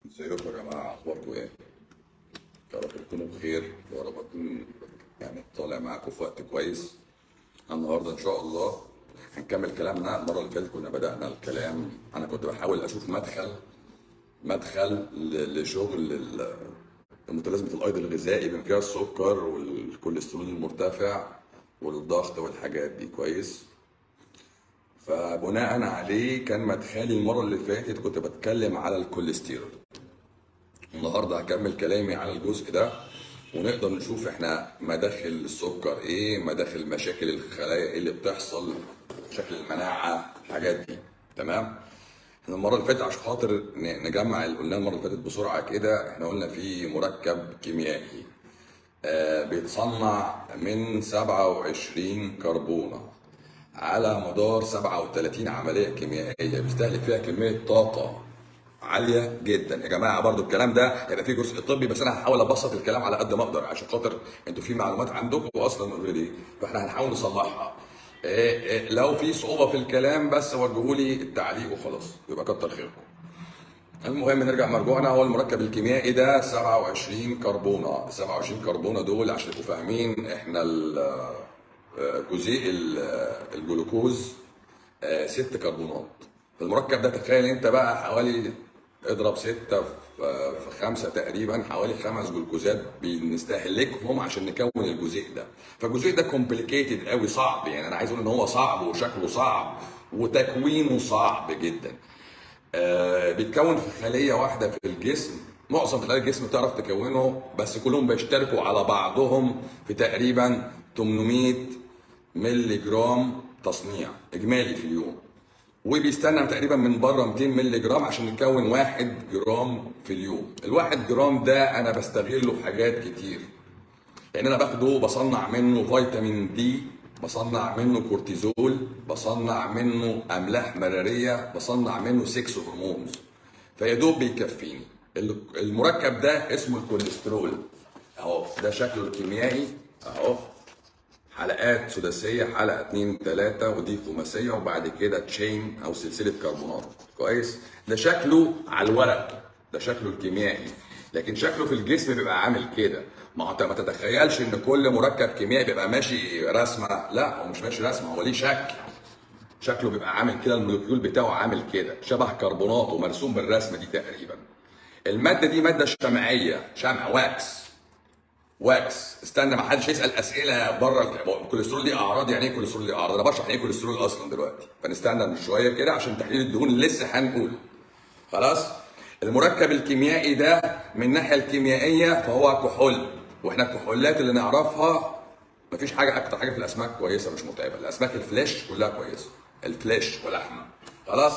ازيكم يا جماعة اخباركم ايه؟ يا رب تكونوا بخير يا رب اكون يعني طالع معاكم في وقت كويس النهارده ان شاء الله هنكمل كلامنا المرة اللي فاتت كنا بدأنا الكلام انا كنت بحاول اشوف مدخل مدخل ل- لشغل ال- متلازمة الايض الغذائي بما فيها السكر والكوليسترول المرتفع والضغط والحاجات دي كويس فبناء عليه كان مدخلي المرة اللي فاتت كنت بتكلم على الكوليسترول النهارده هكمل كلامي على الجزء ده ونقدر نشوف احنا مداخل السكر ايه مداخل مشاكل الخلايا ايه اللي بتحصل مشاكل المناعه الحاجات دي تمام احنا المره اللي فاتت عشان خاطر ن- نجمع اللي قلناه المره اللي فاتت بسرعه كده احنا قلنا في مركب كيميائي آه، بيتصنع من 27 كربونة على مدار 37 عملية كيميائية بيستهلك فيها كمية طاقة عالية جدا يا جماعة برضو الكلام ده هيبقى فيه جزء طبي بس انا هحاول ابسط الكلام على قد ما اقدر عشان خاطر انتوا في معلومات عندكم اصلا اوريدي فاحنا هنحاول نصلحها إيه إيه لو في صعوبة في الكلام بس وجهوا لي التعليق وخلاص يبقى كتر خيركم المهم نرجع مرجوعنا هو المركب الكيميائي ده 27 كربونه 27 كربونه دول عشان تبقوا فاهمين احنا ال- آه، جزيء ال- آه، الجلوكوز آه، ست كربونات فالمركب ده تخيل انت بقى حوالي اضرب ستة في آه، في خمسة تقريبا حوالي خمس جلوكوزات بنستهلكهم عشان نكون الجزيء ده فالجزيء ده كومبليكيتد قوي صعب يعني انا عايز اقول ان هو صعب وشكله صعب وتكوينه صعب جدا آه، بيتكون في خلية واحدة في الجسم معظم خلايا الجسم بتعرف تكونه بس كلهم بيشتركوا على بعضهم في تقريبا 800 مللي جرام تصنيع إجمالي في اليوم وبيستنى تقريبا من بره 200 مللي جرام عشان نكون 1 جرام في اليوم الواحد جرام ده أنا بستغله في حاجات كتير لان انا باخده بصنع منه فيتامين دي بصنع منه كورتيزول بصنع منه املاح مراريه بصنع منه 6 هرمونز فيا دوب بيكفيني ال- المركب ده اسمه الكوليسترول اهو ده شكله الكيميائي اهو حلقات سداسيه حلقه 2 3 ودي خماسيه وبعد كده تشين او سلسله كربونات كويس ده شكله على الورق ده شكله الكيميائي لكن شكله في الجسم بيبقى عامل كده ما هو انت ما تتخيلش ان كل مركب كيميائي بيبقى ماشي رسمه لا هو مش ماشي رسمه هو ليه شكل شكله بيبقى عامل كده المولكيول بتاعه عامل كده شبه كربونات ومرسوم بالرسمه دي تقريبا الماده دي ماده شمعيه شمع واكس واكس استنى ما حدش يسال اسئله بره الكوليسترول دي اعراض يعني ايه كوليسترول دي اعراض انا بشرح يعني ايه كوليسترول اصلا دلوقتي فنستنى شويه كده عشان تحليل الدهون لسه هنقوله خلاص المركب الكيميائي ده من الناحيه الكيميائيه فهو كحول واحنا الكحولات اللي نعرفها مفيش حاجه اكتر حاجه في الاسماك كويسه مش متعبه الاسماك الفليش كلها كويسه الفليش ولحمه خلاص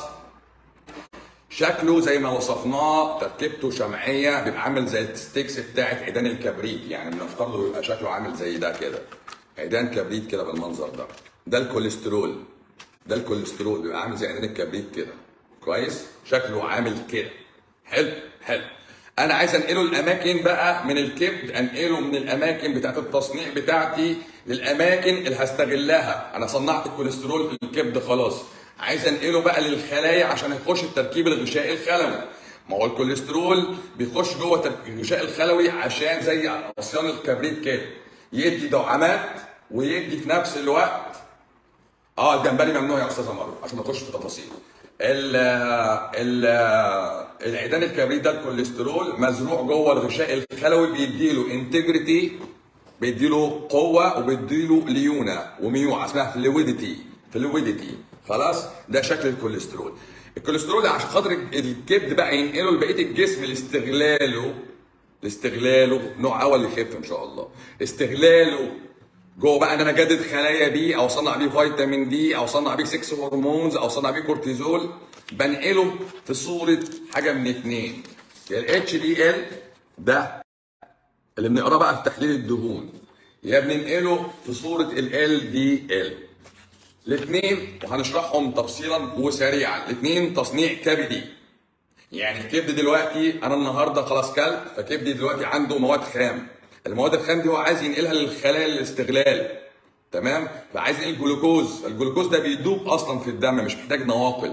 شكله زي ما وصفناه تركيبته شمعيه بيبقى عامل زي الستيكس بتاعت عيدان الكبريت يعني بنفترض له بيبقى شكله عامل زي ده كده عيدان كبريت كده بالمنظر ده ده الكوليسترول ده الكوليسترول بيبقى عامل زي عيدان الكبريت كده كويس شكله عامل كده حلو حلو انا عايز انقله الاماكن بقى من الكبد انقله من الاماكن بتاعت التصنيع بتاعتي للاماكن اللي هستغلها انا صنعت الكوليسترول في الكبد خلاص عايز انقله بقى للخلايا عشان يخش التركيب الغشائي الخلوي ما هو الكوليسترول بيخش جوه ترك- الغشاء الخلوي عشان زي عصيان الكبريت كده يدي دعامات ويدي في نفس الوقت اه الجمبري ممنوع يا استاذه مروه عشان ما نخش في تفاصيل ال ال العيدان الكبريت ده الكوليسترول مزروع جوه الغشاء الخلوي بيديله انتجريتي بيديله قوه وبيديله ليونه وميوعه اسمها فلويديتي فلويديتي خلاص ده شكل الكوليسترول الكوليسترول ده عشان خاطر الكبد بقى ينقله لبقيه الجسم لاستغلاله لاستغلاله نوع اول يخف ان شاء الله استغلاله جوه بقى ان انا اجدد خلايا بيه او اصنع بيه فيتامين دي او اصنع بيه 6 هرمونز او اصنع بيه كورتيزول بنقله في صوره حاجه من اتنين يا الاتش دي ال ده اللي بنقراه بقى في تحليل الدهون يا بننقله في صوره ال دي ال الاثنين وهنشرحهم تفصيلا وسريعا الاثنين تصنيع كبدي يعني الكبد دلوقتي انا النهارده خلاص كلت فكبدي دلوقتي عنده مواد خام المواد الخام دي هو عايز ينقلها للخلايا للاستغلال تمام فعايز ينقل جلوكوز فالجلوكوز ده بيدوب اصلا في الدم مش محتاج نواقل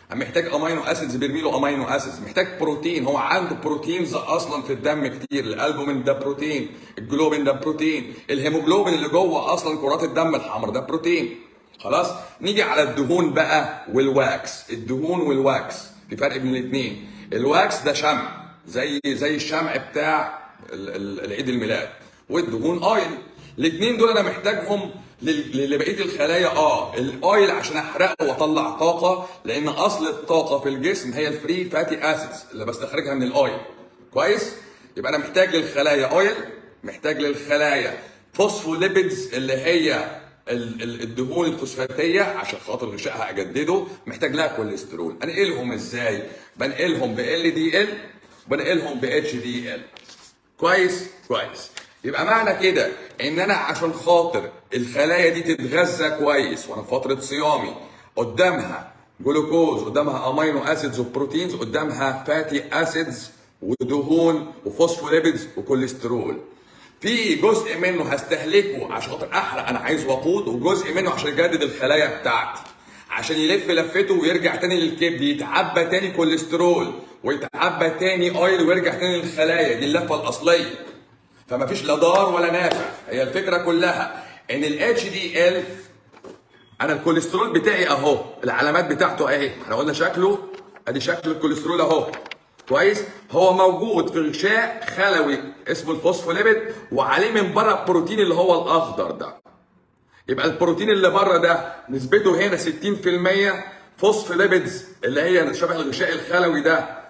محتاج امينو اسيدز بيرمي له امينو اسيدز محتاج بروتين هو عنده بروتينز اصلا في الدم كتير الالبومين ده بروتين الجلوبين ده بروتين الهيموجلوبين اللي جوه اصلا كرات الدم الحمراء ده بروتين خلاص نيجي على الدهون بقى والواكس الدهون والواكس في فرق بين الاثنين الواكس ده شمع زي زي الشمع بتاع ال- ال- العيد الميلاد والدهون اويل الاثنين دول انا محتاجهم لل- لبقيه الخلايا اه الاويل عشان احرقه واطلع طاقه لان اصل الطاقه في الجسم هي الفري فاتي اسيدز اللي بستخرجها من الاويل كويس يبقى انا محتاج للخلايا اويل محتاج للخلايا فوسفوليبيدز اللي هي ال- ال- الدهون الفوسفاتيه عشان خاطر غشائها اجدده محتاج لها كوليسترول انقلهم ازاي بنقلهم ب ال دي ال بنقلهم ب اتش دي ال كويس كويس يبقى معنى كده ان انا عشان خاطر الخلايا دي تتغذى كويس وانا في فتره صيامي قدامها جلوكوز قدامها امينو اسيدز وبروتينز قدامها فاتي اسيدز ودهون وفوسفوليبيدز وكوليسترول في جزء منه هستهلكه عشان خاطر احرق انا عايز وقود وجزء منه عشان يجدد الخلايا بتاعتي عشان يلف لفته ويرجع تاني للكبد يتعبى تاني كوليسترول ويتعبى تاني اويل ويرجع تاني للخلايا دي اللفه الاصليه فما فيش لا ضار ولا نافع هي الفكره كلها ان الاتش دي ال انا الكوليسترول بتاعي اهو العلامات بتاعته اهي احنا قلنا شكله ادي شكل الكوليسترول اهو كويس هو موجود في غشاء خلوي اسمه الفوسفوليبيد وعليه من بره البروتين اللي هو الاخضر ده يبقى البروتين اللي بره ده نسبته هنا 60% فوسفوليبيدز اللي هي شبه الغشاء الخلوي ده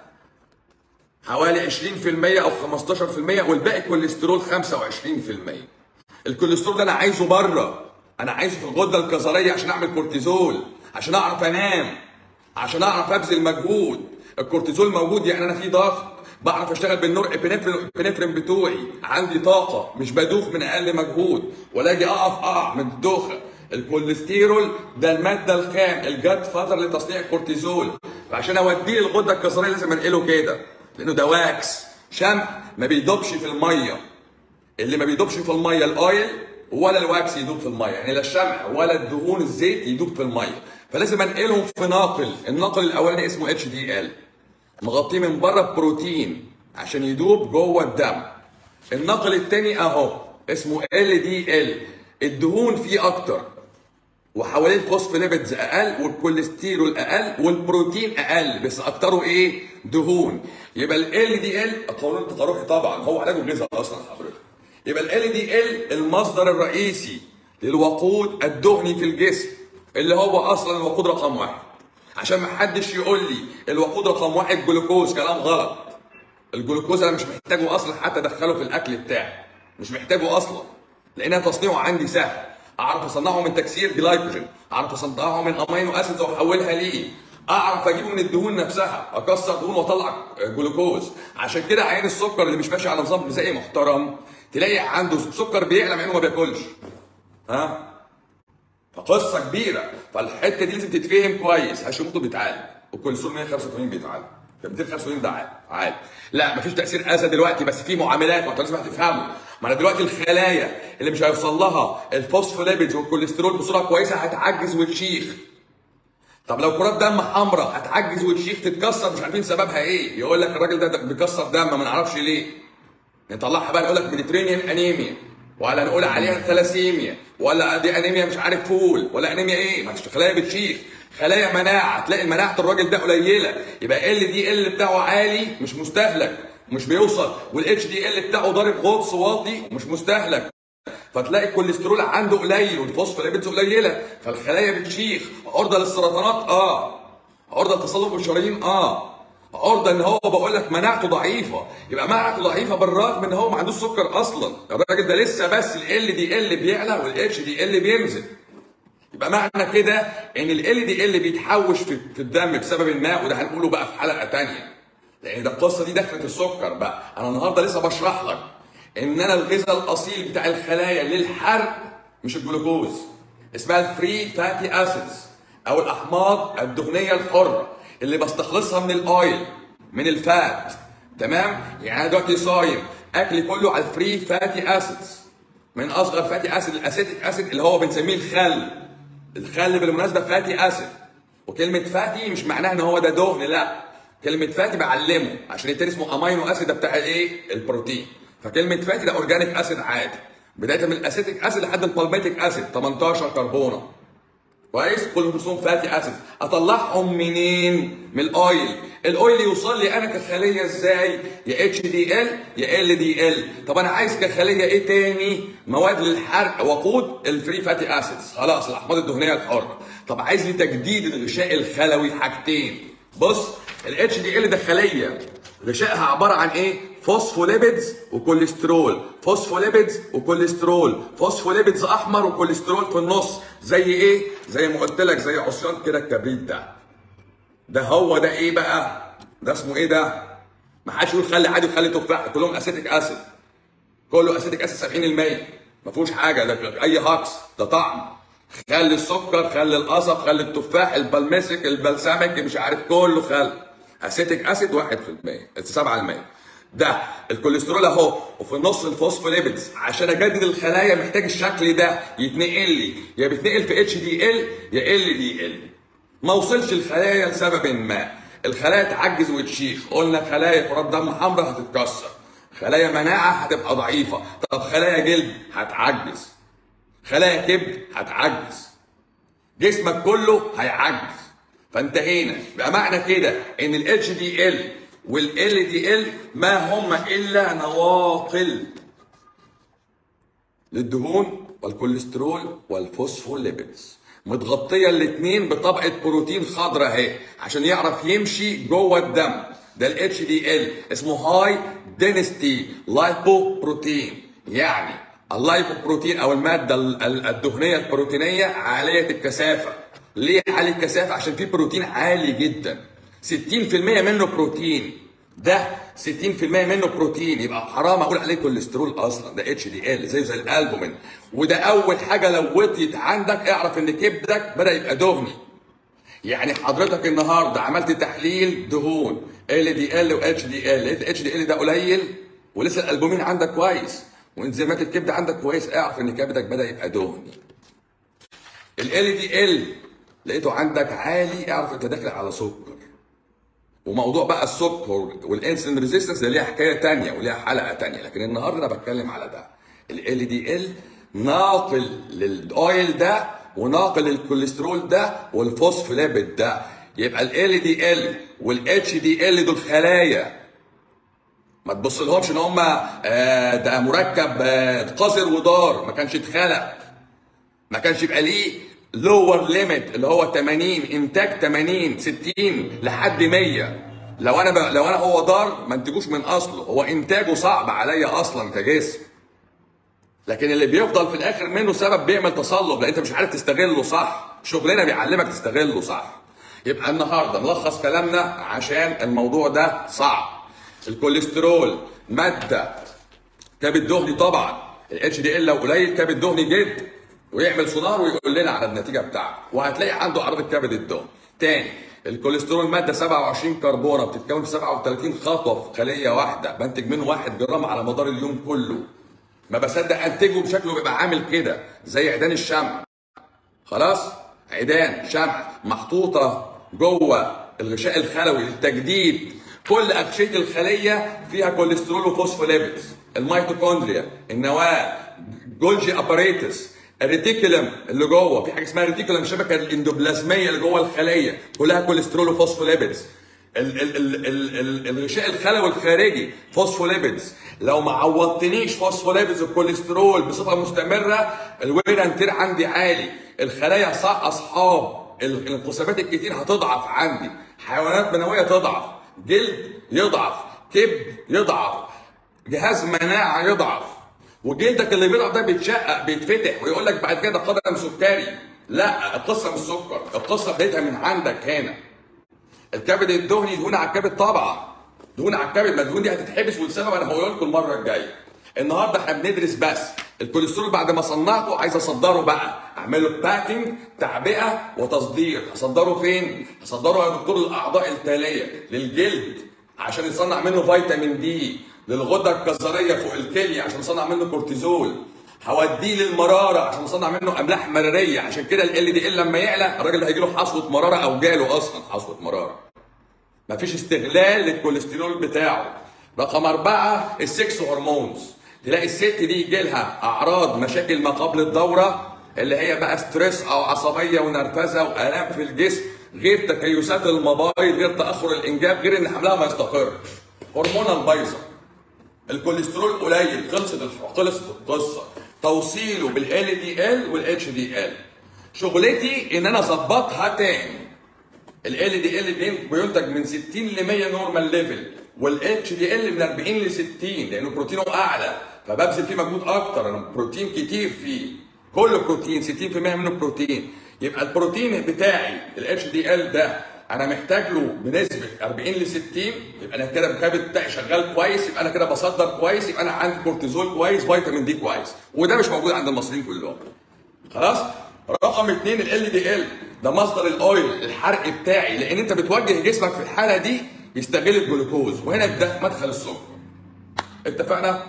حوالي 20% او 15% والباقي كوليسترول 25% الكوليسترول ده انا عايزه بره انا عايزه في الغده الكظريه عشان اعمل كورتيزول عشان اعرف انام عشان اعرف ابذل مجهود الكورتيزول موجود يعني انا في ضغط بعرف اشتغل بالنور ابنفرين بتوعي عندي طاقه مش بدوخ من اقل مجهود ولا اجي اقف اقع من الدوخه الكوليسترول ده الماده الخام الجاد فاتر لتصنيع الكورتيزول فعشان اوديه للغده الكظريه لازم انقله كده لانه ده واكس شمع ما بيدوبش في الميه اللي ما بيدوبش في الميه الاويل ولا الواكس يدوب في الميه يعني لا الشمع ولا الدهون الزيت يدوب في الميه فلازم انقلهم في ناقل الناقل الاولاني اسمه اتش دي ال مغطيه من بره بروتين عشان يدوب جوه الدم الناقل الثاني اهو اسمه ال دي ال الدهون فيه اكتر وحواليه الفوسفوليبيدز اقل والكوليسترول اقل والبروتين اقل بس اكتره ايه دهون يبقى ال دي ال قانون التقارحي طبعا هو علاج الغذاء اصلا حضرتك يبقى ال دي ال المصدر الرئيسي للوقود الدهني في الجسم اللي هو اصلا الوقود رقم واحد عشان ما حدش يقول لي الوقود رقم واحد جلوكوز كلام غلط الجلوكوز انا مش محتاجه اصلا حتى ادخله في الاكل بتاعي مش محتاجه اصلا لانها تصنيعه عندي سهل اعرف اصنعه من تكسير جلايكوجين اعرف اصنعه من امينو اسيدز واحولها ليه اعرف اجيبه من الدهون نفسها اكسر دهون واطلع جلوكوز عشان كده عيان السكر اللي مش ماشي على نظام غذائي محترم تلاقي عنده سكر بيعلى مع انه ما بياكلش ها فقصه كبيره فالحته دي لازم تتفهم كويس هاشيموتو بيتعالج والكوليسترول 185 بيتعالج ف 285 ده عادي عادي لا مفيش تاثير اسى دلوقتي بس في معاملات ما انت لازم تفهمه ما انا دلوقتي الخلايا اللي مش هيوصل لها الفوسفوليبيدز والكوليسترول بصوره كويسه هتعجز وتشيخ طب لو كرات دم حمراء هتعجز وتشيخ تتكسر مش عارفين سببها ايه يقول لك الراجل ده بيكسر دم ما نعرفش ليه نطلعها بقى نقول لك ميديترينيان انيميا ولا نقول عليها ثلاسيميا ولا دي انيميا مش عارف فول ولا انيميا ايه ما خلايا بتشيخ خلايا مناعه تلاقي مناعه الراجل ده قليله يبقى ال دي ال بتاعه عالي مش مستهلك مش بيوصل والاتش دي ال بتاعه ضارب غطس واطي ومش مستهلك فتلاقي الكوليسترول عنده قليل والفوسفوليبيدز قليله فالخلايا بتشيخ عرضه للسرطانات اه عرضه لتصلب الشرايين اه عرضه ان هو بقول لك مناعته ضعيفه يبقى مناعته ضعيفه بالرغم ان هو ما عندوش سكر اصلا الراجل ده لسه بس ال دي ال بيعلى والاتش دي ال بينزل يبقى معنى كده ان ال دي ال بيتحوش في, في الدم بسبب الماء وده هنقوله بقى في حلقه ثانيه لان ده القصه دي دخلت السكر بقى انا النهارده لسه بشرح لك ان انا الغذاء الاصيل بتاع الخلايا للحرق مش الجلوكوز اسمها الفري فاتي اسيدز او الاحماض الدهنيه الحره اللي بستخلصها من الاويل من الفات تمام يعني انا دلوقتي صايم اكلي كله على الفري فاتي اسيدز من اصغر فاتي اسيد الاسيتيك اسيد اللي هو بنسميه الخل الخل بالمناسبه فاتي اسيد وكلمه فاتي مش معناها ان هو ده دهن لا كلمه فاتي بعلمه عشان يبتدي اسمه امينو اسيد ده بتاع الايه البروتين فكلمه فاتي ده اورجانيك اسيد عادي بدايه من الاسيتيك اسيد لحد البالميتيك اسيد 18 كربونه كويس كلهم اسمهم فاتي اسيد اطلعهم منين من الاويل الاويل يوصل لي انا كخليه ازاي يا اتش دي ال يا ال دي ال طب انا عايز كخليه ايه تاني مواد للحرق وقود الفري فاتي اسيدز خلاص الاحماض الدهنيه الحره طب عايز لي تجديد الغشاء الخلوي حاجتين بص الاتش دي ال ده خليه غشائها عباره عن ايه فوسفوليبيدز وكوليسترول فوسفوليبيدز وكوليسترول فوسفوليبيدز احمر وكوليسترول في النص زي ايه زي ما قلت لك زي عصيان كده الكبريت ده ده هو ده ايه بقى ده اسمه ايه ده ما حدش يقول خلي عادي وخلي تفاح كلهم اسيتيك اسيد كله اسيتيك اسيد 70% ما فيهوش حاجه ده اي هاكس ده طعم خلي السكر خلي القصب خلي التفاح البلمسك البلسمك مش عارف كله خل اسيتيك اسيد 1% 7% ده الكوليسترول اهو وفي النص الفوسفوليبيدز عشان اجدد الخلايا محتاج الشكل ده يتنقل لي يا بيتنقل في اتش دي ال يا ال دي ال ما وصلش الخلايا لسبب ما الخلايا تعجز وتشيخ قلنا خلايا كرات دم حمراء هتتكسر خلايا مناعه هتبقى ضعيفه طب خلايا جلد هتعجز خلايا كبد هتعجز جسمك كله هيعجز فانتهينا بقى معنى كده ان الاتش دي ال والال دي ال ما هم الا نواقل للدهون والكوليسترول والفوسفوليبيدز متغطيه الاثنين بطبقه بروتين خضراء اهي عشان يعرف يمشي جوه الدم ده الاتش دي ال اسمه هاي دينستي لايبو بروتين يعني اللايبوبروتين او الماده الدهنيه البروتينيه عاليه الكثافه ليه عالي الكثافه عشان في بروتين عالي جدا 60% منه بروتين ده 60% منه بروتين يبقى حرام اقول عليه كوليسترول اصلا ده اتش دي ال زيه زي الالبومين وده اول حاجه لو وطيت عندك اعرف ان كبدك بدا يبقى دهني يعني حضرتك النهارده عملت تحليل دهون ال دي ال واتش دي ال لقيت اتش دي ال ده قليل ولسه الالبومين عندك كويس وانزيمات الكبد عندك كويس اعرف ان كبدك بدا يبقى دهني ال دي ال لقيته عندك عالي اعرف انت داخل على سكر وموضوع بقى السكر والانسولين ريزيستنس ده ليها حكايه تانية وليها حلقه تانية لكن النهارده انا بتكلم على ده ال دي ال ناقل للاويل ده وناقل للكوليسترول ده والفوسفوليبيد ده يبقى ال دي ال والاتش دي ال دول خلايا ما تبص لهمش ان هم آه ده مركب آه قذر ودار ما كانش اتخلق ما كانش يبقى ليه لور ليميت اللي هو 80 انتاج 80 60 لحد 100 لو انا ب... لو انا هو دار ما انتجوش من اصله هو انتاجه صعب عليا اصلا كجسم لكن اللي بيفضل في الاخر منه سبب بيعمل تصلب لان انت مش عارف تستغله صح شغلنا بيعلمك تستغله صح يبقى النهارده نلخص كلامنا عشان الموضوع ده صعب الكوليسترول ماده كبد دهني طبعا الاتش دي ال لو قليل كبد دهني جدا ويعمل سونار ويقول لنا على النتيجه بتاعته وهتلاقي عنده اعراض الكبد الدهني تاني الكوليسترول ماده 27 كربونه بتتكون في 37 خطوه في خليه واحده بنتج منه 1 جرام على مدار اليوم كله ما بصدق انتجه بشكله بيبقى عامل كده زي عيدان الشمع خلاص عيدان شمع محطوطه جوه الغشاء الخلوي للتجديد كل اغشيه الخليه فيها كوليسترول وفوسفوليبيدز الميتوكوندريا النواه جولجي اباريتس الريتيكولم اللي جوه في حاجه اسمها ريتيكولم الشبكه الاندوبلازميه اللي جوه الخليه كلها كوليسترول وفوسفوليبيدز ال- ال- ال- ال- ال- الغشاء الخلوي الخارجي فوسفوليبيدز لو ما عوضتنيش فوسفوليبيدز والكوليسترول بصفه مستمره الوير انتير عندي عالي الخلايا صح اصحاب ال- الانقسامات الكتير هتضعف عندي حيوانات منويه تضعف جلد يضعف كبد يضعف جهاز مناعه يضعف وجلدك اللي بيضعف ده بيتشقق بيتفتح ويقول لك بعد كده قدم سكري لا القصه مش سكر القصه بدايتها من عندك هنا الكبد الدهني دهون على الكبد طبعا دهون على الكبد ما الدهون دي هتتحبس والسبب انا هقول لكم المره الجايه النهارده احنا بندرس بس الكوليسترول بعد ما صنعته عايز اصدره بقى اعمل له باكينج تعبئه وتصدير هصدره فين هصدره يا دكتور للاعضاء التاليه للجلد عشان يصنع منه فيتامين دي للغده الكظريه فوق الكليه عشان يصنع منه كورتيزول هوديه للمراره عشان نصنع منه املاح مراريه عشان كده ال دي ال لما يعلى الراجل هيجي له حصوه مراره او جاله اصلا حصوه مراره مفيش استغلال للكوليسترول بتاعه رقم أربعة السكس هرمونز تلاقي الست دي يجي لها أعراض مشاكل ما قبل الدورة اللي هي بقى ستريس أو عصبية ونرفزة وآلام في الجسم غير تكيسات المبايض غير تأخر الإنجاب غير إن حملها ما يستقرش هرمونال بايظة الكوليسترول قليل خلصت الح- خلصت القصة توصيله بالال دي ال والاتش دي ال شغلتي ان انا اظبطها تاني ال دي ال بينتج من 60 ل 100 نورمال ليفل والاتش دي ال من 40 ل 60 لانه بروتينه اعلى فببذل فيه مجهود اكتر انا بروتين كتير فيه كله بروتين 60% منه بروتين يبقى البروتين بتاعي الاتش دي ال ده انا محتاج له بنسبه 40 ل 60 يبقى انا كده الكبد بتاعي شغال كويس يبقى انا كده بصدر كويس يبقى انا عندي كورتيزول كويس فيتامين دي كويس وده مش موجود عند المصريين كلهم خلاص رقم اثنين ال دي ال ده مصدر الاويل الحرق بتاعي لان انت بتوجه جسمك في الحاله دي يستغل الجلوكوز وهنا ده مدخل السكر اتفقنا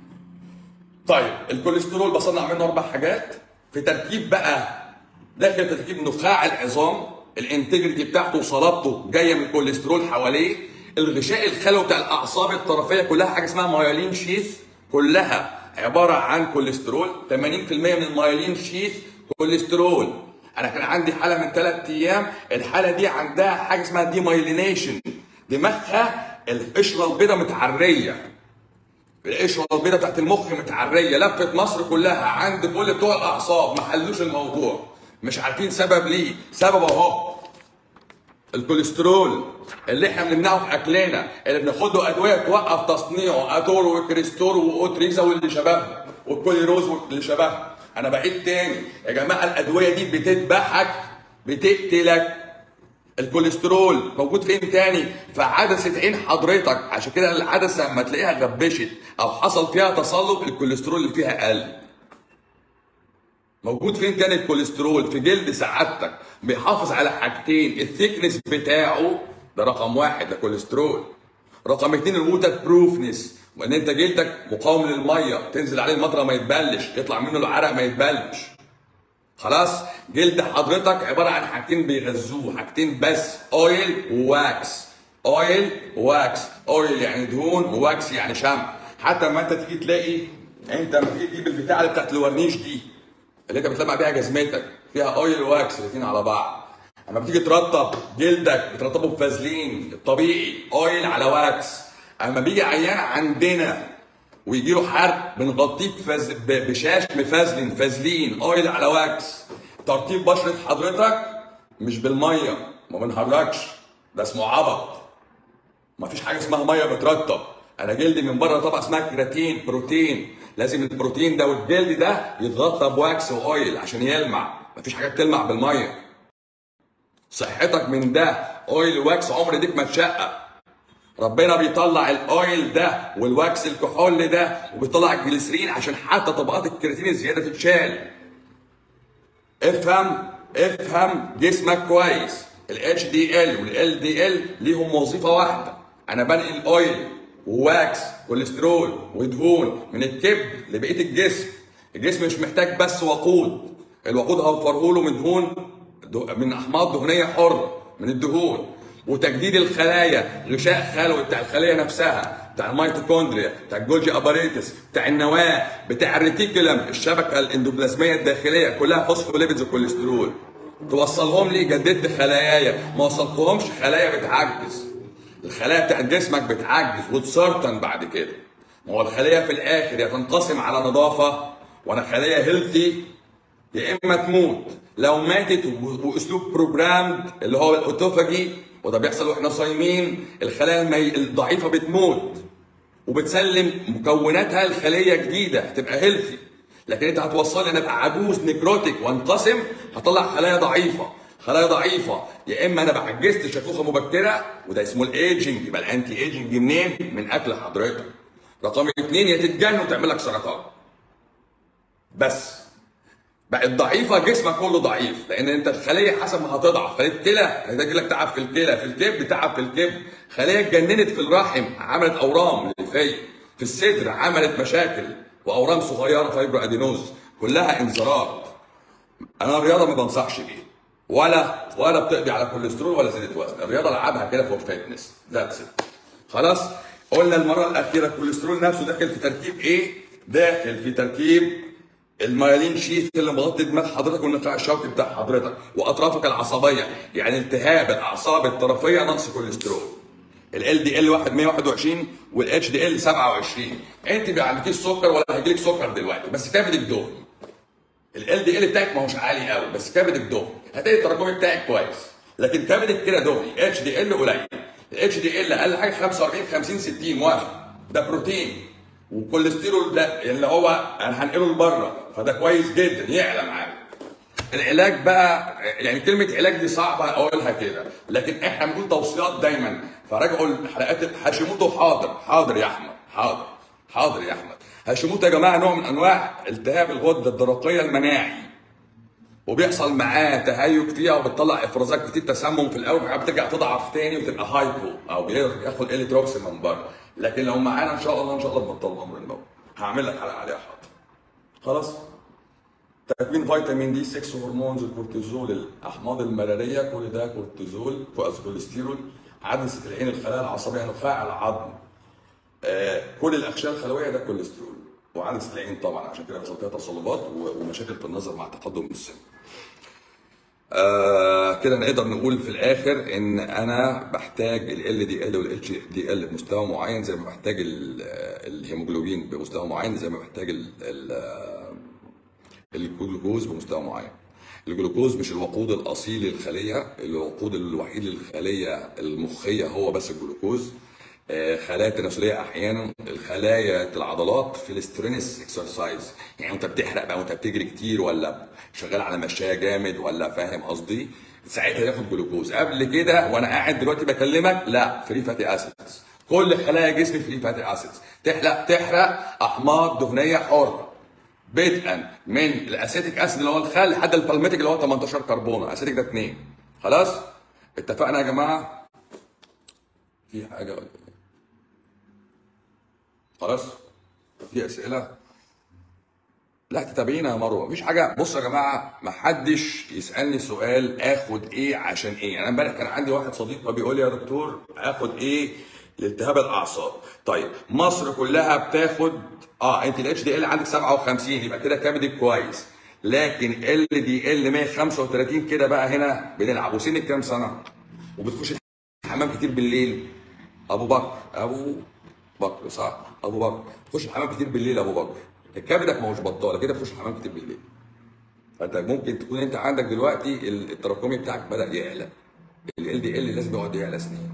طيب الكوليسترول بصنع منه اربع حاجات في تركيب بقى داخل تركيب نخاع العظام الانتجريتي بتاعته وصلابته جايه من الكوليسترول حواليه الغشاء الخلوي بتاع الاعصاب الطرفيه كلها حاجه اسمها مايلين شيث كلها عباره عن كوليسترول 80% من المايلين شيث كوليسترول انا كان عندي حاله من ثلاث ايام الحاله دي عندها حاجه اسمها ديمايلينيشن دماغها القشره البيضاء متعريه القشره البيضاء بتاعت المخ متعريه لفت مصر كلها عند كل بتوع الاعصاب ما حلوش الموضوع مش عارفين سبب ليه سبب اهو الكوليسترول اللي احنا بنمنعه في اكلنا اللي بناخده ادويه توقف تصنيعه اتور وكريستور واوتريزا واللي شبهها والكوليروز واللي شبهها انا بعيد تاني يا جماعه الادويه دي بتذبحك بتقتلك الكوليسترول موجود فين تاني في عدسه عين حضرتك عشان كده العدسه لما تلاقيها غبشت او حصل فيها تصلب الكوليسترول اللي فيها قل موجود فين تاني الكوليسترول في جلد سعادتك بيحافظ على حاجتين الثيكنس بتاعه ده رقم واحد ده كوليسترول رقم اتنين الووتر بروفنس وان انت جلدك مقاوم للميه تنزل عليه المطره ما يتبلش يطلع منه العرق ما يتبلش خلاص جلد حضرتك عباره عن حاجتين بيغذوه حاجتين بس اويل وواكس اويل وواكس اويل يعني دهون وواكس يعني شمع حتى لما انت تيجي تلاقي انت لما تيجي تجيب البتاعه اللي بتاعت الورنيش دي اللي انت بتلمع بيها جزمتك فيها اويل وواكس الاثنين على بعض اما بتيجي ترطب جلدك بترطبه بفازلين الطبيعي اويل على واكس اما بيجي عيان عندنا ويجي له حرق بنغطيه بفز... ب- بشاش مفازلين فازلين اويل على واكس ترطيب بشره حضرتك مش بالميه ما بنهرجش ده اسمه عبط ما فيش حاجه اسمها ميه بترطب انا جلدي من بره طبقه اسمها كيراتين بروتين لازم البروتين ده والجلد ده يتغطى بواكس واويل عشان يلمع ما فيش حاجه بتلمع بالميه صحتك من ده اويل واكس عمر ايديك ما تشقق ربنا بيطلع الاويل ده والواكس الكحول ده وبيطلع الجليسرين عشان حتى طبقات الكرياتين الزياده تتشال افهم افهم جسمك كويس الاتش دي ال والال دي ال ليهم وظيفه واحده انا بنقل اويل وواكس كوليسترول ودهون من الكبد لبقيه الجسم الجسم مش محتاج بس وقود الوقود هوفره له من دهون من احماض دهنيه حره من الدهون وتجديد الخلايا غشاء خلوي بتاع الخليه نفسها بتاع الميتوكوندريا بتاع الجولجي اباريتس بتاع النواه بتاع الريتيكولم الشبكه الاندوبلازميه الداخليه كلها فوسفوليبيدز وكوليسترول توصلهم لي جددت خلاياي ما وصلتهمش خلايا بتعجز الخلايا بتاعت جسمك بتعجز وتسرطن بعد كده ما هو الخليه في الاخر يا تنقسم على نظافه وانا خليه هيلثي يا اما تموت لو ماتت و- واسلوب بروجرامد اللي هو الاوتوفاجي وده بيحصل واحنا صايمين الخلايا المي... الضعيفه بتموت وبتسلم مكوناتها لخليه جديده هتبقى هيلثي لكن انت هتوصل لي انا ابقى عجوز نكروتيك وانقسم هطلع خلايا ضعيفه خلايا ضعيفه يا اما انا بعجزت شيخوخه مبكره وده اسمه الايجنج يبقى الانتي ايجنج منين؟ من اكل حضرتك رقم اثنين يا تتجنن وتعمل لك سرطان بس بقت ضعيفه جسمك كله ضعيف لان انت الخليه حسب ما هتضعف خليه كلى هتجي لك تعب في الكلى في الكبد تعب في الكبد خليه اتجننت في الرحم عملت اورام للفي في الصدر عملت مشاكل واورام صغيره فايبرو ادينوز كلها انذارات انا الرياضه ما بنصحش بيها ولا ولا بتقضي على كوليسترول ولا زياده وزن الرياضه العبها كده فور فيتنس ذاتس خلاص قلنا المره الاخيره الكوليسترول نفسه داخل في تركيب ايه داخل في تركيب الميالين شيث اللي مغطي دماغ حضرتك والنخاع الشوكي بتاع حضرتك واطرافك العصبيه يعني التهاب الاعصاب الطرفيه نقص كوليسترول ال دي ال 121 والاتش دي ال 27 انت ما عندكيش سكر ولا هيجيلك سكر دلوقتي بس كبدك دهني ال دي ال بتاعك ما هوش عالي قوي بس كبدك دهني هتلاقي التراكمي بتاعك كويس لكن كبدك كده دهني اتش دي ال قليل الاتش دي ال اقل حاجه 45 50 60 موافق ده بروتين والكوليسترول ده اللي هو انا هنقله لبره فده كويس جدا يعلى معاك العلاج بقى يعني كلمة علاج دي صعبة أقولها كده، لكن إحنا بنقول توصيات دايما، فراجعوا الحلقات هاشيموتو حاضر، حاضر يا أحمد، حاضر، حاضر يا أحمد. هاشيموتو يا جماعة نوع من أنواع التهاب الغدة الدرقية المناعي. وبيحصل معاه تهيج فيها وبتطلع افرازات كتير تسمم في الاول بعد بترجع تضعف تاني وتبقى هايبو او بياخد اليتروكس من بره لكن لو معانا ان شاء الله ان شاء الله نبطل امر الموت هعمل لك حلقه عليها حاضر خلاص تكوين فيتامين دي 6 هرمونز الكورتيزول الاحماض المراريه كل ده كورتيزول كوليسترول عدسه العين الخلايا العصبيه نخاع العظم آه كل الاغشيه الخلويه ده كوليسترول وعدسه العين طبعا عشان كده بيحصل فيها تصلبات ومشاكل في النظر مع تقدم السن. آه كده نقدر نقول في الاخر ان انا بحتاج ال دي ال والاتش دي ال بمستوى معين زي ما بحتاج الهيموجلوبين بمستوى معين زي ما بحتاج ال ال الجلوكوز بمستوى معين. الجلوكوز مش الوقود الاصيل للخليه، الوقود الوحيد للخليه المخيه هو بس الجلوكوز. خلايا التناسليه احيانا الخلايا العضلات في الاسترينس اكسرسايز يعني انت بتحرق بقى وانت بتجري كتير ولا شغال على مشايه جامد ولا فاهم قصدي ساعتها ياخد جلوكوز قبل كده وانا قاعد دلوقتي بكلمك لا فري فاتي اسيدز كل خلايا جسمي فري فاتي اسيدز تحرق تحرق احماض دهنيه حره بدءا من الاسيتيك اسيد اللي هو الخل لحد البالميتيك اللي هو 18 كربون اسيتيك ده اثنين خلاص اتفقنا يا جماعه في حاجه ولا ايه خلاص في اسئله لا تتابعينا يا مروه مفيش حاجه بصوا يا جماعه ما حدش يسالني سؤال اخد ايه عشان ايه انا امبارح كان عندي واحد صديق بيقول لي يا دكتور اخد ايه لالتهاب الاعصاب طيب مصر كلها بتاخد اه انت الاتش دي ال عندك 57 يبقى كده كبدك كويس لكن ال دي ال 135 كده بقى هنا بنلعب وسنك كام سنه وبتخش الحمام كتير بالليل ابو بكر ابو بكر صح ابو بكر تخش الحمام كتير بالليل ابو بكر كبدك ما هوش بطاله كده تخش الحمام كتير بالليل فانت ممكن تكون انت عندك دلوقتي التراكمي بتاعك بدا يعلى ال دي ال لازم يقعد يعلى سنين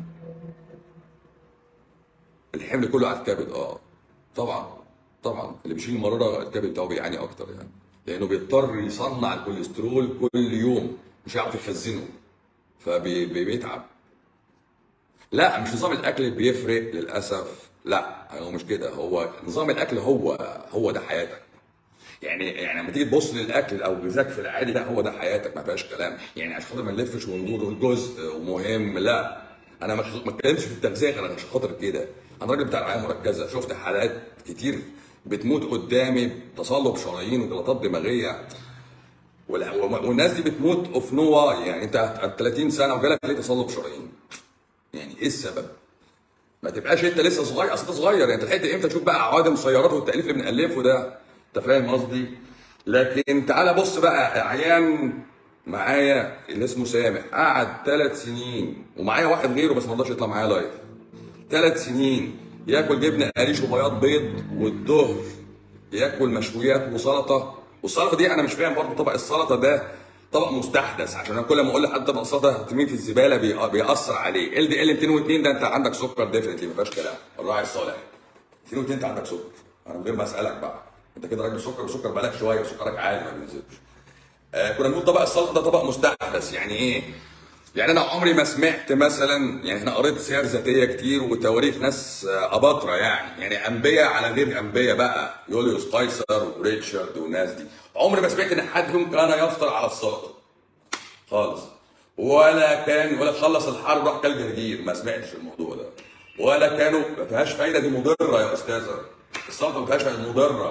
الحمل كله على الكبد اه طبعا طبعا اللي بيشيل المراره الكبد بتاعه بيعاني اكتر يعني لانه بيضطر يصنع الكوليسترول كل يوم مش هيعرف يخزنه فبيتعب لا مش نظام الاكل اللي بيفرق للاسف لا هو مش كده هو نظام الاكل هو هو ده حياتك يعني يعني لما تيجي تبص للاكل او غذاك في العادي ده هو ده حياتك ما فيهاش كلام يعني عشان خاطر ما نلفش وندور الجزء ومهم لا انا ما اتكلمش في التغذيه غير عشان خاطر كده انا راجل بتاع رعايه مركزه شفت حالات كتير بتموت قدامي تصلب شرايين وجلطات دماغيه والناس دي بتموت اوف نو واي يعني انت 30 سنه وجالك ليه تصلب شرايين يعني ايه السبب؟ ما تبقاش انت لسه صغير اصل انت صغير يعني انت لحقت امتى تشوف بقى عوادم سيارات والتاليف اللي بنالفه ده انت فاهم قصدي؟ لكن تعالى بص بقى عيان معايا اللي اسمه سامح قعد ثلاث سنين ومعايا واحد غيره بس ما رضاش يطلع معايا لايف ثلاث سنين ياكل جبنه قريش وبياض بيض والظهر ياكل مشويات وسلطه والسلطه دي انا مش فاهم برضه طبق السلطه ده طبق مستحدث عشان انا كل ما اقول لحد طبق سلطه هترميه في الزباله بيأثر عليه ال دي ال 202 ده انت عندك سكر ديفنتلي ما فيهاش كلام الراعي الصالح 202 انت عندك سكر انا من غير ما اسالك بقى انت كده راجل سكر وسكر بقالك شويه وسكرك عالي ما بينزلش آه كنا بنقول طبق السلطه ده طبق مستحدث يعني ايه؟ يعني انا عمري ما سمعت مثلا يعني انا قريت سير ذاتيه كتير وتواريخ ناس اباطره يعني يعني انبياء على غير انبياء بقى يوليوس قيصر وريتشارد والناس دي عمري ما سمعت ان حد فيهم كان يفطر على السلطه خالص ولا كان ولا خلص الحرب راح كل جرجير ما سمعتش الموضوع ده ولا كانوا ما فيهاش فايده دي مضره يا استاذه السلطه ما فيهاش فايده مضره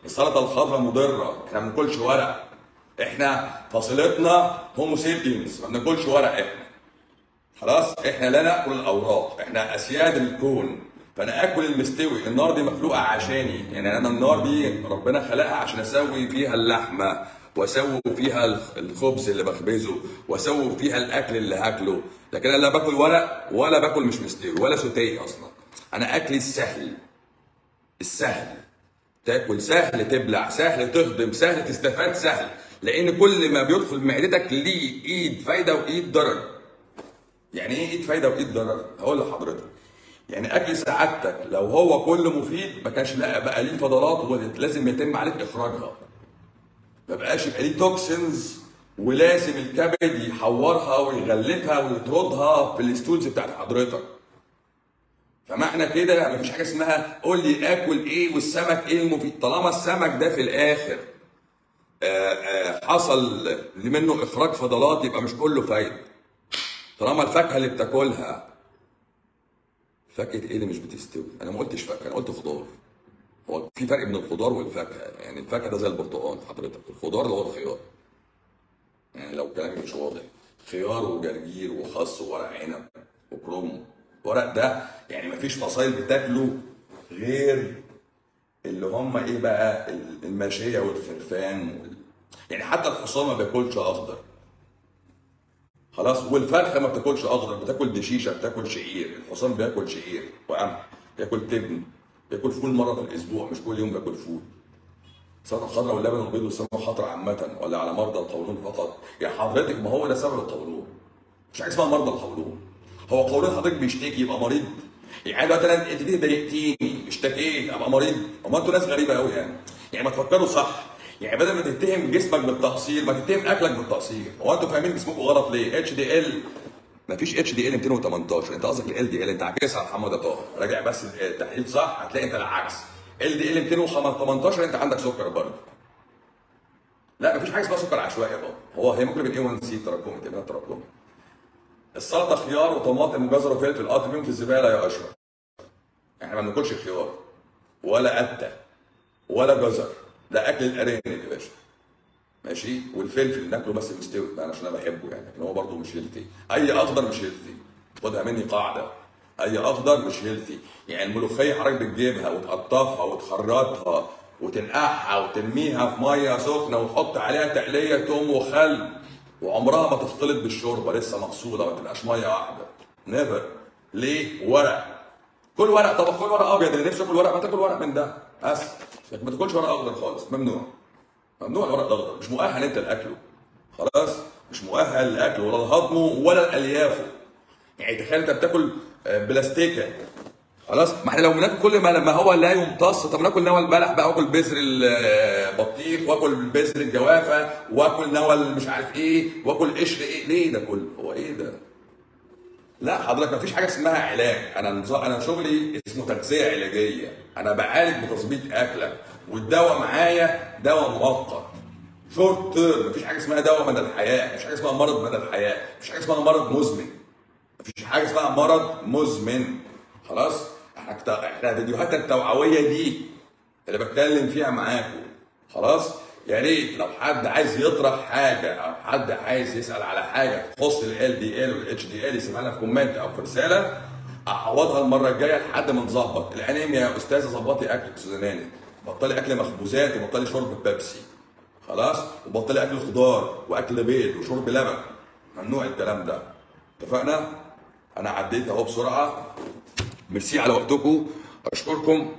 السلطه الخضراء مضره احنا ما بناكلش ورق احنا فصيلتنا هومو سيبينز ما بناكلش ورق احنا خلاص احنا لا ناكل الاوراق احنا اسياد الكون فانا اكل المستوي النار دي مخلوقه عشاني يعني انا النار دي ربنا خلقها عشان اسوي فيها اللحمه واسوي فيها الخبز اللي بخبزه واسوي فيها الاكل اللي هاكله لكن انا لا باكل ورق ولا باكل مش مستوي ولا سوتيه اصلا انا اكلي السهل السهل تاكل سهل تبلع سهل تهضم سهل تستفاد سهل لان كل ما بيدخل معدتك ليه ايد فايده وايد ضرر يعني ايه ايد فايده وايد ضرر هقول لحضرتك يعني اكل سعادتك لو هو كله مفيد ما كانش بقى ليه فضلات ولازم يتم عليك اخراجها ما بقاش يبقى ليه توكسنز ولازم الكبد يحورها ويغلفها ويطردها في الستولز بتاعت حضرتك فمعنى كده مفيش حاجه اسمها قول لي اكل ايه والسمك ايه المفيد طالما السمك ده في الاخر آآ آآ حصل منه اخراج فضلات يبقى مش كله فايده طالما الفاكهه اللي بتاكلها فاكهه ايه اللي مش بتستوي انا ما قلتش فاكهه انا قلت خضار هو في فرق بين الخضار والفاكهه يعني الفاكهه ده زي البرتقال حضرتك الخضار اللي هو الخيار يعني لو كلامي مش واضح خيار وجرجير وخس وورق عنب وكرنب ورق ده يعني مفيش فصائل بتاكله غير اللي هم ايه بقى الماشيه والخرفان وال... يعني حتى الحصان ما بياكلش اخضر خلاص والفرخه ما بتاكلش اخضر بتاكل دشيشه بتاكل شعير الحصان بياكل شعير وقمح بياكل تبن بياكل فول مره في الاسبوع مش كل يوم بياكل فول السلطه الخضراء واللبن والبيض والسمنه الخضراء عامه ولا على مرضى القولون فقط يعني حضرتك ما هو ده سبب القولون مش حاجه اسمها مرضى القولون هو قولون حضرتك بيشتكي يبقى مريض يعني دلوقتي انا انت دي ضايقتيني اشتكيت ابقى مريض هو انتوا ناس غريبه قوي يعني يعني ما تفكروا صح يعني بدل ما تتهم جسمك بالتقصير ما تتهم اكلك بالتقصير هو انتوا فاهمين جسمكم غلط ليه اتش دي ال مفيش اتش دي ال 218 انت قصدك ال دي ال انت عكسها على محمد طاهر راجع بس التحليل صح هتلاقي انت العكس ال دي ال 218 انت عندك سكر برضه لا مفيش حاجه اسمها سكر عشوائي برضه هو هيموجلوبين اي 1 سي تراكمي تبقى تراكمي السلطه خيار وطماطم وجزر وفلفل قط بيهم في الزباله يا اشرف احنا ما بناكلش خيار ولا قته ولا جزر ده اكل الارانب يا باشا ماشي والفلفل ناكله بس مستوي انا عشان انا بحبه يعني لكن هو برضه مش هيلثي اي اخضر مش هيلثي خدها مني قاعده اي اخضر مش هيلثي يعني الملوخيه حضرتك بتجيبها وتقطفها وتخرطها وتنقعها وترميها في ميه سخنه وتحط عليها تقليه توم وخل وعمرها ما تختلط بالشوربه لسه مغسوله ما تبقاش ميه واحده نيفر ليه ورق كل ورق طب كل ورق ابيض اللي نفسه ياكل ورق ما تاكل ورق من ده بس لكن ما تاكلش ورق اخضر خالص ممنوع ممنوع الورق الاخضر مش مؤهل انت لاكله خلاص مش مؤهل لاكله ولا لهضمه ولا لاليافه يعني تخيل انت بتاكل بلاستيكه خلاص ما احنا لو بناكل كل ما لما هو لا يمتص طب ناكل نوى البلح بقى واكل بذر البطيخ واكل بذر الجوافه واكل نوى مش عارف ايه واكل قشر ايه ليه ده كله هو ايه ده لا حضرتك ما فيش حاجه اسمها علاج انا انا شغلي اسمه تغذيه علاجيه انا بعالج بتظبيط اكلك والدواء معايا دواء مؤقت شورت تيرم مفيش حاجه اسمها دواء مدى الحياه مفيش حاجه اسمها مرض مدى الحياه مفيش حاجه اسمها مرض مزمن مفيش حاجه اسمها مرض مزمن خلاص احنا احنا فيديوهات التوعويه دي اللي بتكلم فيها معاكم خلاص يا ريت لو حد عايز يطرح حاجه او حد عايز يسال على حاجه تخص ال دي ال والاتش دي ال يسيبها لنا في كومنت او في رساله اعوضها المره الجايه لحد ما نظبط الانيميا يا استاذه ظبطي اكلك سوزاناني بطلي اكل مخبوزات وبطلي شرب بيبسي خلاص وبطلي اكل خضار واكل بيض وشرب لبن ممنوع الكلام ده اتفقنا انا عديت اهو بسرعه ميرسي على وقتكم اشكركم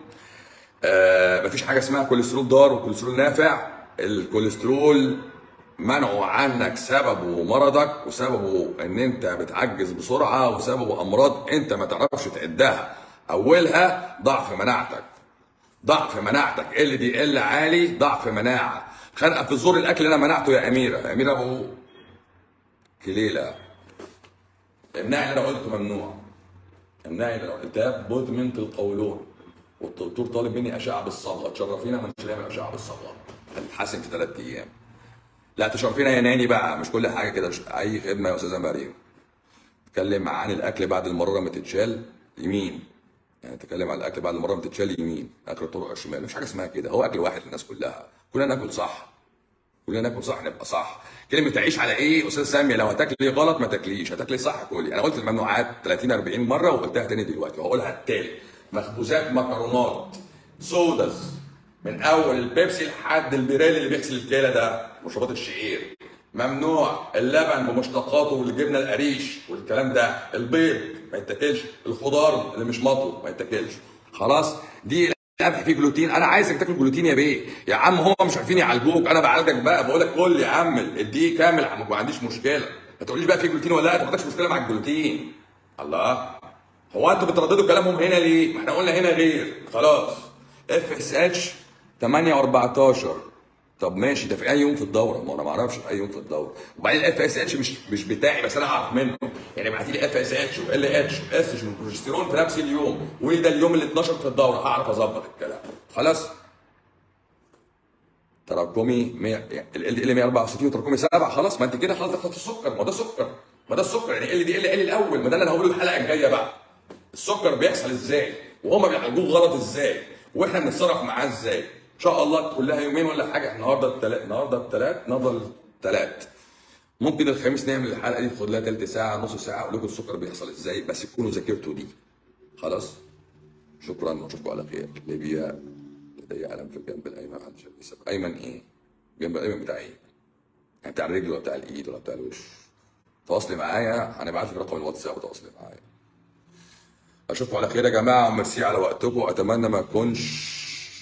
آه مفيش حاجه اسمها كوليسترول ضار وكوليسترول نافع الكوليسترول منعه عنك سببه مرضك وسببه ان انت بتعجز بسرعه وسببه امراض انت ما تعرفش تعدها اولها ضعف مناعتك ضعف مناعتك ال دي ال عالي ضعف مناعه خنقه في الزور الاكل اللي انا منعته يا اميره يا اميره ابو كليله امنعي اللي انا قلته ممنوع امنعي اللي انا قلتها مدمن في القولون والدكتور طالب مني اشعه بالصبغه تشرفينا ما مش هنعمل اشعه بالصبغه هتتحسن في ثلاث ايام لا تشرفينا يا ناني بقى مش كل حاجه كده اي خدمه يا استاذه مريم اتكلم عن الاكل بعد المراره ما تتشال يمين يعني تتكلم على الاكل بعد المره بتتشال يمين اكل الطرق الشمال مفيش حاجه اسمها كده هو اكل واحد للناس كلها كلنا ناكل صح كلنا ناكل صح نبقى صح كلمه تعيش على ايه استاذ سامي لو هتاكلي غلط ما تاكليش هتاكلي صح كلي انا قلت الممنوعات 30 40 مره وقلتها تاني دلوقتي وهقولها التالي مخبوزات مكرونات سوداز من اول البيبسي لحد البريل اللي بيغسل الكلى ده مشروبات الشعير ممنوع اللبن بمشتقاته والجبنه القريش والكلام ده البيض ما يتاكلش الخضار اللي مش مطهو ما يتاكلش خلاص دي القمح فيه جلوتين انا عايزك تاكل جلوتين يا بيه يا عم هم مش عارفين يعالجوك انا بعالجك بقى بقول لك كل يا عم الدقيق كامل ما عنديش مشكله ما تقوليش بقى فيه جلوتين ولا لا انت ما عندكش مشكله مع الجلوتين الله هو انتوا بترددوا كلامهم هنا ليه؟ ما احنا قلنا هنا غير خلاص اف اس اتش 8 و14 طب ماشي ده في اي يوم في الدوره ما انا ما اعرفش في اي يوم في الدوره وبعدين الاف اس اتش مش مش بتاعي بس انا اعرف منه يعني ابعتي لي اف اس اتش وال اتش واس والبروجستيرون في نفس اليوم وقولي ده اليوم اللي 12 في الدوره هعرف اظبط الكلام خلاص تراكمي 100 ال ال 164 وتراكمي 7 خلاص ما انت كده خلاص دخلت السكر ما ده سكر ما ده السكر يعني ال دي ال ال الاول ما ده اللي انا هقوله الحلقه الجايه بقى السكر بيحصل ازاي وهما بيعالجوه غلط ازاي واحنا بنتصرف معاه ازاي ان شاء الله كلها يومين ولا حاجه النهارده الثلاث النهارده الثلاث النهارده الثلاث ممكن الخميس نعمل الحلقه دي تاخد لها ثلث ساعه نص ساعه اقول لكم السكر بيحصل ازاي بس تكونوا ذاكرتوا دي خلاص شكرا واشوفكم على خير ليبيا لدي الم في الجنب الايمن عن شبه السبب ايمن ايه؟ الجنب الايمن بتاع ايه؟ يعني بتاع الرجل ولا بتاع الايد ولا بتاع الوش تواصلي معايا هنبعت لك رقم الواتساب وتواصلي معايا اشوفكم على خير يا جماعه وميرسي على وقتكم اتمنى ما يكونش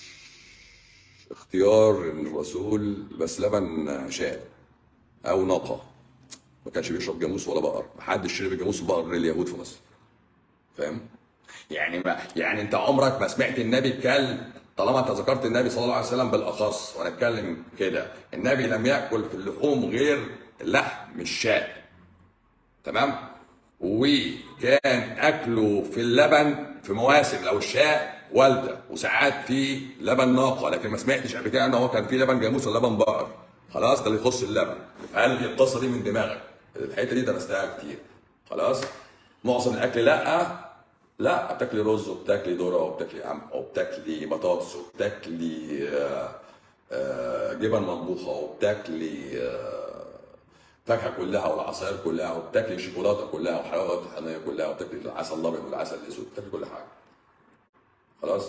اختيار الرسول بس لبن شاء او ناقه ما كانش بيشرب جاموس ولا بقر محدش شرب جاموس وبقر لليهود في مصر فاهم يعني ما يعني انت عمرك ما سمعت النبي اتكلم طالما انت ذكرت النبي صلى الله عليه وسلم بالاخص وانا اتكلم كده النبي لم ياكل في اللحوم غير لحم الشاة تمام وكان اكله في اللبن في مواسم لو الشاة والده وساعات في لبن ناقه لكن ما سمعتش قبل كده ان هو كان في لبن جاموس ولا لبن بقر خلاص ده اللي يخص اللبن هل القصه دي من دماغك الحته دي درستها كتير خلاص معظم الاكل لا لا بتاكلي رز وبتاكلي ذره وبتاكلي قمح وبتاكلي بطاطس وبتاكلي آه، آه، جبن مطبوخه وبتاكلي آه، فاكهه كلها والعصاير كلها وبتاكلي شوكولاته كلها وحلاوه طحينيه كلها وبتاكلي العسل الابيض والعسل الاسود بتاكلي كل حاجه خلاص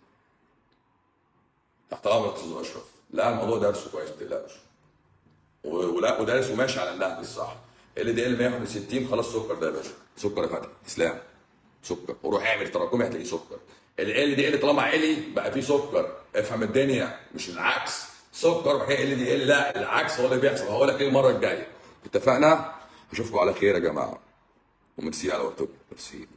تحت امرك استاذ اشرف لا الموضوع درسه كويس ما تقلقش و- ولا ودارس وماشي على النهج الصح ال دي ال 161 خلاص سكر ده يا باشا سكر يا فتحي اسلام سكر وروح اعمل تراكمي هتلاقيه سكر ال دي ال طالما عالي بقى فيه سكر افهم الدنيا مش العكس سكر وهي ال دي ال لا العكس هو اللي بيحصل هقول لك ايه المره الجايه اتفقنا اشوفكم على خير يا جماعه وميرسي على وقتكم ميرسي